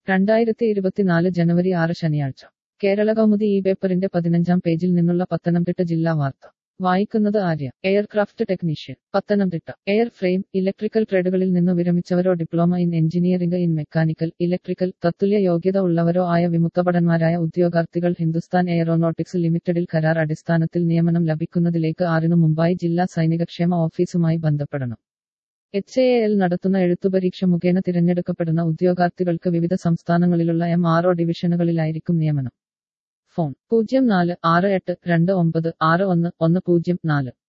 രണ്ടായിരത്തി ഇരുപത്തിനാല് ജനുവരി ആറ് ശനിയാഴ്ച കേരള കൗമുദി ഈ പേപ്പറിന്റെ പതിനഞ്ചാം പേജിൽ നിന്നുള്ള പത്തനംതിട്ട ജില്ലാ വാർത്ത വായിക്കുന്നത് Arya aircraft technician Pathanamthitta air frame electrical ട്രേഡുകളിൽ നിന്ന് വിരമിച്ചവരോ diploma in engineering in mechanical electrical തത്തുല്യ യോഗ്യത ഉള്ളവരോ ആയ വിമുക്തഭടന്മാരായ ഉദ്യോഗാർത്ഥികൾ ഹിന്ദുസ്ഥാൻ എയറോനോട്ടിക്സ് ലിമിറ്റഡിൽ കരാർ അടിസ്ഥാനത്തിൽ നിയമനം ലഭിക്കുന്നതിലേക്ക് ആറിനു മുമ്പായി ജില്ലാ സൈനികക്ഷേമ ഓഫീസുമായി ബന്ധപ്പെടണം എച്ച് എ എൽ നടത്തുന്ന എഴുത്തുപരീക്ഷ മുഖേന തിരഞ്ഞെടുക്കപ്പെടുന്ന ഉദ്യോഗാർത്ഥികൾക്ക് വിവിധ സംസ്ഥാനങ്ങളിലുള്ള എം ആർ ഒ ഡിവിഷനുകളിലായിരിക്കും നിയമനം ഫോൺ പൂജ്യം നാല് ആറ് എട്ട് രണ്ട് ഒമ്പത് ആറ് ഒന്ന് ഒന്ന് പൂജ്യം നാല്